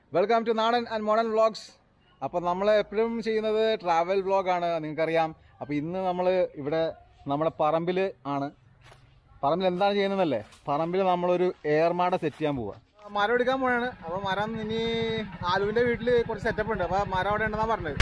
Welcome to Naadan and modern vlogs അപ്പോൾ നമ്മൾ എപ്പോഴും ചെയ്യുന്നത് ട്രാവൽ വ്ളോഗാണ് നിങ്ങൾക്കറിയാം അപ്പോൾ ഇന്ന് നമ്മൾ ഇവിടെ നമ്മുടെ പറമ്പിൽ ആണ് പറമ്പിൽ എന്താണ് ചെയ്യുന്നതല്ലേ പറമ്പിൽ നമ്മളൊരു എയർമാട സെറ്റ് ചെയ്യാൻ പോവുക മരം എടുക്കാൻ പോവാണ് അപ്പോൾ മരം ഇനി ആലുവിൻ്റെ വീട്ടിൽ കുറച്ച് സെറ്റപ്പ് ഉണ്ട് അപ്പോൾ മരം അവിടെ ഉണ്ടെന്നാണ് പറഞ്ഞത്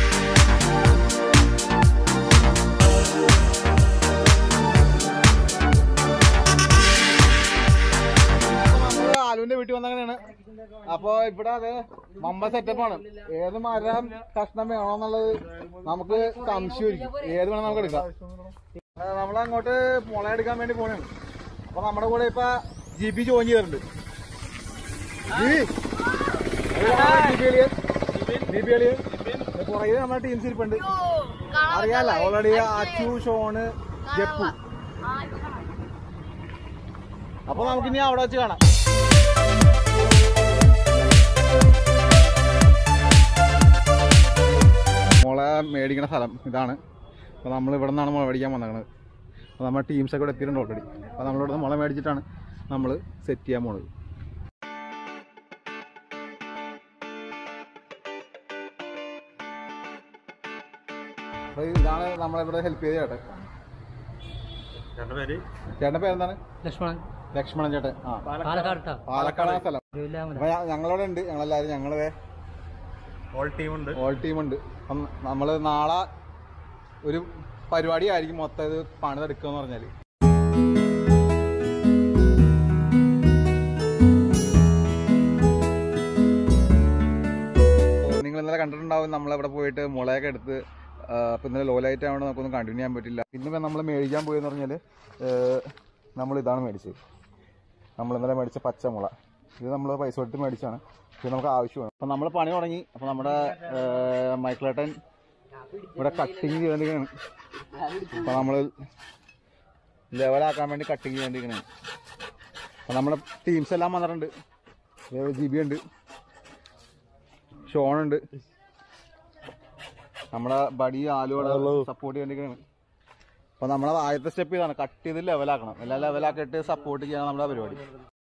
നമ്മള് ആലുവിന്റെ വീട്ടിൽ വന്നങ്ങനെയാണ് അപ്പൊ ഇവിടെ അത് മമ്പ സെറ്റപ്പാണ് ഏത് മരം കഷ്ണം വേണോന്നുള്ളത് നമുക്ക് സംശയമായിരിക്കും ഏത് വേണം നമുക്ക് എടുക്കാം നമ്മൾ അങ്ങോട്ട് മുള എടുക്കാൻ വേണ്ടി പോണാണ് അപ്പൊ നമ്മുടെ കൂടെ ഇപ്പൊ ജി പി ജോയിൻ ചെയ്തിട്ടുണ്ട് ജി പുറകിൽ നമ്മുടെ ടീംസ് ഇരിപ്പുണ്ട് അറിയാലോ ഓൾറെഡി അച്ചു ഷോണ് ജപ്പു അപ്പൊ നമുക്കിനി അവിടെ വെച്ച് കാണാം മുള മേടിക്കുന്ന സ്ഥലം ഇതാണ് അപ്പോൾ നമ്മൾ ഇവിടെ നിന്നാണ് മുള മേടിക്കാൻ വന്നത് അപ്പോൾ നമ്മുടെ ടീംസൊക്കെ ഇവിടെ എത്തിയിട്ടുണ്ട് ഓൾറെഡി അപ്പോൾ നമ്മളിവിടെ മുള മേടിച്ചിട്ടാണ് നമ്മൾ സെറ്റ് ചെയ്യാൻ പോണത് അപ്പോൾ ഇതാണ് നമ്മളിവിടെ ഹെൽപ്പ് ചെയ്ത ചേട്ടൻ ചേട്ടൻ്റെ പേരെന്താണ് ലക്ഷ്മണൻ ലക്ഷ്മണൻ ചേട്ടൻ ആ പാലക്കാട് ട്ടോ. പാലക്കാട് ആ സ്ഥലം തിരുവല്ലാമല. അപ്പൊ ഞ- ഞങ്ങളവിടെ ഉണ്ട് ഞങ്ങളെല്ലാരും ഞങ്ങള് ഓൾ ടീമുണ്ട് ഓൾ ടീം ഉണ്ട് അപ്പം നമ്മള് നാളെ ഒരു പരിപാടി ആയിരിക്കും മൊത്തം ഇത് പണിതെടുക്കുക എന്ന് പറഞ്ഞാല് നിങ്ങൾ ഇന്നലെ കണ്ടിട്ടുണ്ടാവും നമ്മളവിടെ പോയിട്ട് മുളയൊക്കെ എടുത്ത് അപ്പം ഇന്നലെ ലോ ലൈറ്റ് ആയതുകൊണ്ട് നമുക്കൊന്നും കണ്ടിന്യൂ ചെയ്യാൻ പറ്റില്ല പിന്നെ നമ്മൾ മേടിക്കാൻ പോയെന്ന് പറഞ്ഞാൽ നമ്മൾ ഇതാണ് മേടിച്ചത് നമ്മൾ ഇന്നലെ മേടിച്ച പച്ചമുള ഇത് നമ്മൾ പൈസ കൊടുത്ത് മേടിച്ചാണ് ഇത് നമുക്ക് ആവശ്യമാണ് അപ്പം നമ്മൾ പണി തുടങ്ങി അപ്പം നമ്മുടെ മൈക്കിളേട്ടൻ ഇവിടെ കട്ടിങ് ചെയ്തോണ്ടിരിക്കുകയാണ് അപ്പം നമ്മൾ ലെവലാക്കാൻ വേണ്ടി കട്ടിങ് ചെയ്തോണ്ടിരിക്കുകയാണ് അപ്പം നമ്മുടെ ടീംസ് എല്ലാം വന്നിട്ടുണ്ട് ജി ബി ഉണ്ട് ഷോണുണ്ട് നമ്മുടെ ബടി ആലുവോടെ സപ്പോർട്ട് ചെയ്തോണ്ടിരിക്കുകയാണ് അപ്പൊ നമ്മളെ ആദ്യത്തെ സ്റ്റെപ്പ് ഇതാണ് കട്ട് ചെയ്ത് ലെവലാക്കണം എല്ലാം ലെവലാക്കിയിട്ട് സപ്പോർട്ട് ചെയ്യണം നമ്മുടെ പരിപാടി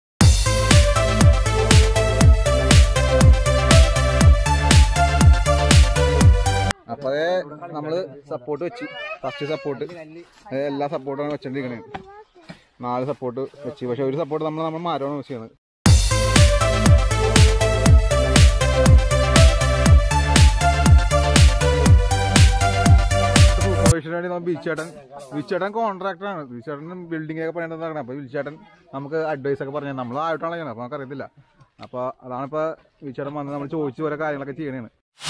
അപ്പൊ അതേ നമ്മള് സപ്പോർട്ട് വെച്ച് ഫസ്റ്റ് സപ്പോർട്ട് എല്ലാ സപ്പോർട്ടാണ് വെച്ചോണ്ടിരിക്കണേ നാല് സപ്പോർട്ട് വെച്ച് പക്ഷെ ഒരു സപ്പോർട്ട് നമ്മൾ നമ്മൾ മാറ്റമാണ് വെച്ചത് സൂപ്പർവൈസറിന് വേണ്ടി നമ്മൾ ബീച്ചേട്ടൻ ബീച്ചേട്ടൻ കോൺട്രാക്ടറാണ് ബീച്ചേട്ടൻ ബിൽഡിംഗ് ഒക്കെ പണിയാൻ നടക്കണം അപ്പോൾ ബീച്ചേട്ടൻ നമുക്ക് അഡ്വൈസ് ഒക്കെ പറഞ്ഞു നമ്മൾ ആയിട്ടാണ് ചെയ്യണം അപ്പോൾ നമുക്ക് അറിയത്തില്ല അപ്പോൾ അതാണ് ഇപ്പോൾ ബീച്ചേട്ടൻ വന്ന് നമ്മൾ ചോദിച്ച് ഓരോ കാര്യങ്ങളൊക്കെ ചെയ്യണേണ്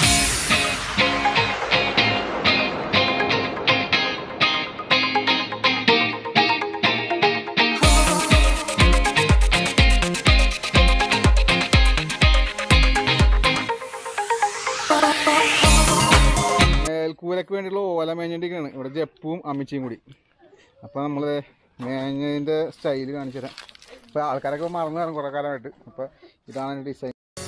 മേൽക്കൂരക്ക് വേണ്ടിയുള്ള ഓല മേഞ്ഞിട്ടിരിക്കുകയാണ് ഇവിടെ ജപ്പും അമ്മിച്ചിയും കൂടി അപ്പോൾ നമ്മൾ മേഞ്ഞതിൻ്റെ സ്റ്റൈല് കാണിച്ചു തരാം ഇപ്പോൾ ആൾക്കാരൊക്കെ മറന്നു കാണും കുറേ കാലമായിട്ട് അപ്പോൾ ഇതാണ് എൻ്റെ ഡിസൈൻ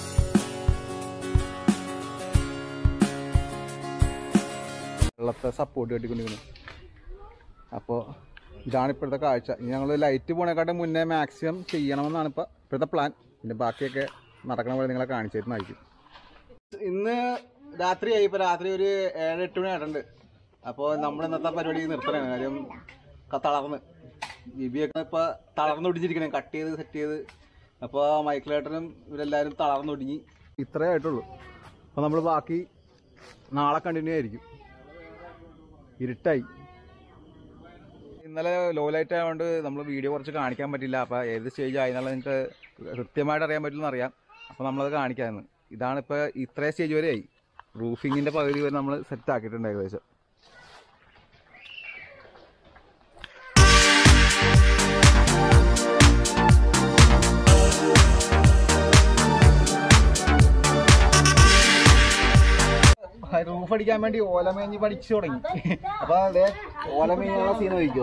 വെള്ളത്തെ സപ്പോർട്ട് കെട്ടിക്കൊണ്ടിരിക്കുന്നത് അപ്പോൾ ഇതാണ് ഇപ്പോഴത്തെ കാഴ്ച ഇനി ഞങ്ങൾ ലൈറ്റ് പോണേക്കാട്ടും മുന്നേ മാക്സിമം ചെയ്യണമെന്നാണ് ഇപ്പോൾ ഇപ്പോഴത്തെ പ്ലാൻ പിന്നെ ബാക്കിയൊക്കെ നടക്കണ പോലെ നിങ്ങളെ കാണിച്ചു തരുന്നതായിരിക്കും ഇന്ന് രാത്രിയായി ഇപ്പൊ രാത്രി ഒരു ഏഴ് എട്ട് മണി ആയിട്ടുണ്ട് അപ്പോൾ നമ്മൾ ഇന്നത്തെ പരിപാടി നിർത്തണേ കാര്യം ക- തളർന്ന് ജിബിയൊക്കെ ഇപ്പൊ തളർന്നു പിടിച്ചിരിക്കണേ കട്ട് ചെയ്ത് സെറ്റ് ചെയ്ത് അപ്പോൾ മൈക്കിളേട്ടനും ഇവരെല്ലാവരും തളർന്നു ഒടുങ്ങി ഇത്രേ ആയിട്ടുള്ളൂ അപ്പോൾ നമ്മൾ ബാക്കി നാളെ കണ്ടിന്യൂ ആയിരിക്കും ഇരുട്ടായി ഇന്നലെ ലോ ലൈറ്റ് ആയതുകൊണ്ട് നമ്മൾ വീഡിയോ കുറച്ച് കാണിക്കാൻ പറ്റില്ല അപ്പോൾ ഏത് സ്റ്റേജ് ആയി എന്നുള്ളത് നിങ്ങൾക്ക് കൃത്യമായിട്ട് അറിയാൻ പറ്റില്ലെന്ന് അറിയാം അപ്പോൾ നമ്മളത് കാണിക്കാമെന്ന് ഇതാണ് ഇപ്പോൾ ഇത്രയും സ്റ്റേജ് വരെ ആയി റൂഫിങ്ങിൻ്റെ പകുതി വരെ നമ്മൾ സെറ്റ് ആക്കിയിട്ടുണ്ട് ഏകദേശം റൂഫ് അടിക്കാൻ വേണ്ടി ഓലമേഞ്ഞ് പഠിച്ചു തുടങ്ങി അപ്പൊ അതെ ഓലമേഞ്ഞുള്ള സീൻ ചോദിക്കോ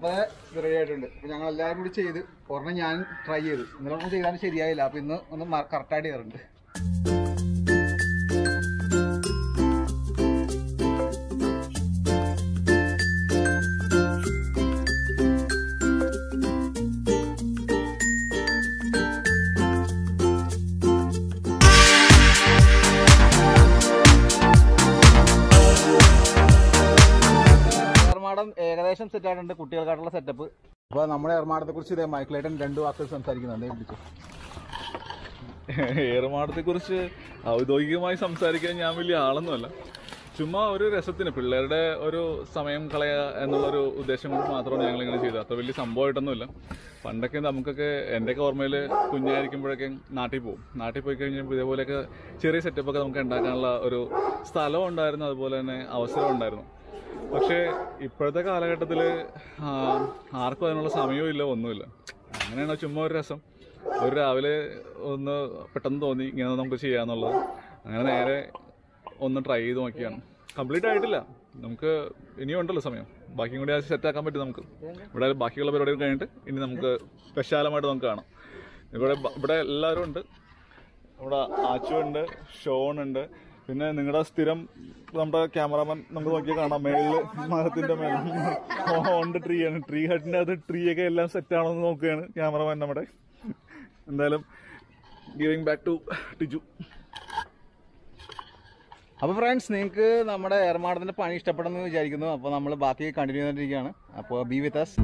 അപ്പൊ റെഡി ആയിട്ടുണ്ട് അപ്പൊ ഞങ്ങൾ എല്ലാവരും കൂടി ചെയ്ത് ഒരെണ്ണം ഞാൻ ട്രൈ ചെയ്തു ഇന്നലെ ഒന്നും ചെയ്താലും ശരിയായില്ല അപ്പൊ ഇന്ന് ഒന്ന് കറക്റ്റായിട്ട് കയറുന്നുണ്ട് ഏർമാടം ഏകദേശം സെറ്റ് ആയിട്ടുണ്ട് കുട്ടികൾക്കായിട്ടുള്ള സെറ്റപ്പ് അപ്പൊ നമ്മുടെ ഏർമാടത്തെ കുറിച്ച് ഇതേ മൈക്കിളേട്ടൻ രണ്ട് വാക്കുകൾ സംസാരിക്കുന്നുണ്ട് പിടിച്ചു ഏറുമാടത്തെ കുറിച്ച് ഔദ്യോഗികമായി സംസാരിക്കാൻ ഞാൻ വലിയ ആളൊന്നുമല്ല ചുമ്മാ ഒരു രസത്തിന് പിള്ളേരുടെ ഒരു സമയം കളയുക എന്നുള്ളൊരു ഉദ്ദേശം കൊണ്ട് മാത്രമാണ് ഞങ്ങൾ ഇങ്ങനെ ചെയ്തത് അത്ര വലിയ സംഭവമായിട്ടൊന്നുമില്ല പണ്ടൊക്കെ നമുക്കൊക്കെ എൻ്റെയൊക്കെ ഓർമ്മയിൽ കുഞ്ഞായിരിക്കുമ്പോഴൊക്കെ നാട്ടിൽ പോകും നാട്ടിൽ പോയി കഴിഞ്ഞപ്പോൾ ഇതേപോലെയൊക്കെ ചെറിയ സെറ്റപ്പൊക്കെ നമുക്ക് ഉണ്ടാക്കാനുള്ള ഒരു സ്ഥലം ഉണ്ടായിരുന്നു അതുപോലെ തന്നെ അവസരം ഉണ്ടായിരുന്നു പക്ഷേ ഇപ്പോഴത്തെ കാലഘട്ടത്തിൽ ആർക്കും അതിനുള്ള സമയവും ഇല്ല ഒന്നുമില്ല അങ്ങനെയാണ് ചുമ്മാ ഒരു രസം ഒരു രാവിലെ ഒന്ന് പെട്ടെന്ന് തോന്നി ഇങ്ങനെ നമുക്ക് ചെയ്യാന്നുള്ളത് അങ്ങനെ നേരെ ഒന്ന് ട്രൈ ചെയ്ത് നോക്കിയാണ് കംപ്ലീറ്റ് ആയിട്ടില്ല നമുക്ക് ഇനിയും ഉണ്ടല്ലോ സമയം ബാക്കിയും കൂടി സെറ്റ് ആക്കാൻ പറ്റും നമുക്ക് ഇവിടെ ബാക്കിയുള്ള പരിപാടികൾ കഴിഞ്ഞിട്ട് ഇനി നമുക്ക് വിശാലമായിട്ട് നമുക്ക് കാണാം ഇവിടെ ബ- ഇവിടെ എല്ലാവരും ഉണ്ട് ഇവിടെ ആച്ചു ഉണ്ട് ഷോൺ ഉണ്ട് പിന്നെ നിങ്ങളുടെ സ്ഥിരം നമ്മുടെ ക്യാമറാമാൻ നമുക്ക് നോക്കിയാൽ കാണാം മേളില് മരത്തിന്റെ മേളിൽ ഓണ്ട് ട്രീ ആണ് ട്രീ ഹട്ടിന്റെ അത് ട്രീ ഒക്കെ എല്ലാം സെറ്റ് ആണോ എന്ന് നോക്കുകയാണ് ക്യാമറമാൻ നമ്മുടെ എന്തായാലും ഗിവിങ് ബാക്ക് ടു ടിജു അപ്പോൾ ഫ്രണ്ട്സ് നിങ്ങൾക്ക് നമ്മുടെ ഏർമാടത്തിന്റെ പണി ഇഷ്ടപ്പെടുന്നു വിചാരിക്കുന്നു അപ്പോൾ നമ്മൾ ബാക്കി കണ്ടിന്യൂ ചെയ്തുകൊണ്ടിരിക്കുകയാണ് അപ്പോൾ ബി വിത്ത് അസ്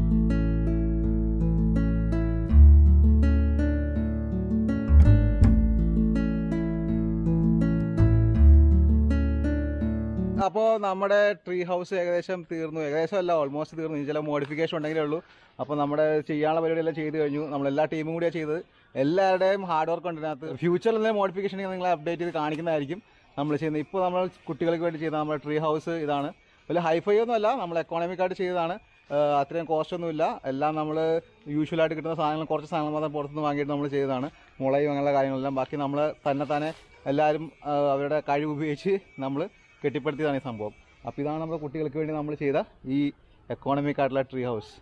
അപ്പോൾ നമ്മുടെ ട്രീ ഹൗസ് ഏകദേശം തീർന്നു ഏകദേശം അല്ല ഓൾമോസ്റ്റ് തീർന്നു ഇനി ചില മോഡിഫിക്കേഷൻ ഉണ്ടെങ്കിലേ ഉള്ളൂ അപ്പോൾ നമ്മുടെ ചെയ്യാനുള്ള പരിപാടിയെല്ലാം ചെയ്ത് കഴിഞ്ഞു നമ്മളെല്ലാ ടീമും കൂടിയാണ് ചെയ്തത് എല്ലാവരുടെയും ഹാർഡ് വർക്ക് ഉണ്ട് ഇതിനകത്ത് ഫ്യൂച്ചറിൽ എന്തെങ്കിലും മോഡിഫിക്കേഷൻ നിങ്ങളെ അപ്ഡേറ്റ് ചെയ്ത് കാണിക്കുന്നതായിരിക്കും നമ്മൾ ചെയ്യുന്നത് ഇപ്പോൾ നമ്മൾ കുട്ടികൾക്ക് വേണ്ടി ചെയ്ത നമ്മുടെ ട്രീ ഹൗസ് ഇതാണ് വലിയ ഹൈഫൈ ഒന്നും അല്ല നമ്മൾ എക്കോണമിക് ആയിട്ട് ചെയ്തതാണ് ആഹ് അത്രയും കോസ്റ്റ് ഒന്നുമില്ല എല്ലാം നമ്മൾ യൂഷ്വലായിട്ട് കിട്ടുന്ന സാധനങ്ങൾ കുറച്ച് സാധനങ്ങൾ മാത്രം പുറത്തുനിന്ന് വാങ്ങിയിട്ട് നമ്മൾ ചെയ്തതാണ് മുളയും അങ്ങനെയുള്ള കാര്യങ്ങളെല്ലാം ബാക്കി നമ്മൾ തന്നെ തന്നെ എല്ലാവരും ആഹ് അവരുടെ കഴിവ് ഉപയോഗിച്ച് നമ്മൾ കെട്ടിപ്പടുത്തിയതാണ് ഈ സംഭവം അപ്പോൾ ഇതാണ് നമ്മുടെ കുട്ടികൾക്ക് വേണ്ടി നമ്മൾ ചെയ്ത ഈ എക്കോണമിക് ആയിട്ടുള്ള ട്രീ ഹൗസ്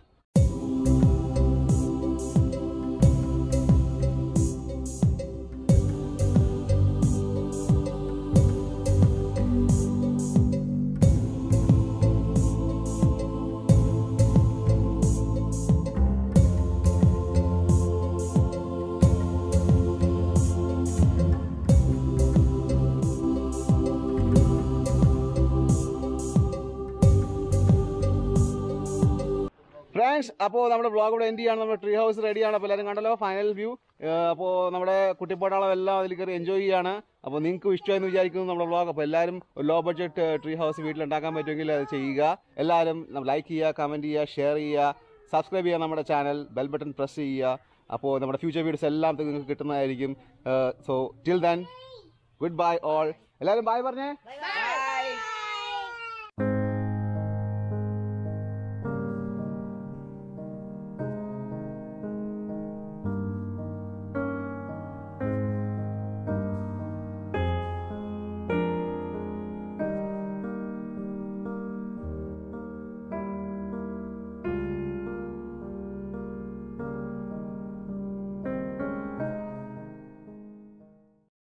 ഫ്രണ്ട്സ് അപ്പോൾ നമ്മുടെ ബ്ലോഗ് ഇവിടെ എൻഡ് ചെയ്യാണ് നമ്മുടെ ട്രീ ഹൗസ് റെഡിയാണ് അപ്പോൾ എല്ലാവരും കണ്ടല്ലോ ഫൈനൽ വ്യൂ അപ്പോൾ നമ്മുടെ കുട്ടിപ്പാടാളം എല്ലാം അതിൽ കയറി എൻജോയ് ചെയ്യാണ് അപ്പോൾ നിങ്ങൾക്ക് ഇഷ്ടമായെന്ന് വിചാരിക്കുന്നു നമ്മുടെ ബ്ലോഗ് അപ്പോൾ എല്ലാവരും ഒരു ലോ ബഡ്ജറ്റ് ട്രീ ഹൗസ് വീട്ടിൽ ഉണ്ടാക്കാൻ പറ്റുമെങ്കിൽ അത് ചെയ്യുക എല്ലാവരും ലൈക്ക് ചെയ്യുക കമൻറ്റ് ചെയ്യുക ഷെയർ ചെയ്യുക സബ്സ്ക്രൈബ് ചെയ്യുക നമ്മുടെ ചാനൽ ബെൽ ബട്ടൺ പ്രസ് ചെയ്യുക അപ്പോൾ നമ്മുടെ ഫ്യൂച്ചർ വീഡിയോസ് എല്ലാം നിങ്ങൾക്ക് കിട്ടുന്നതായിരിക്കും so till then good bye all എല്ലാവരും ബൈ പറഞ്ഞേ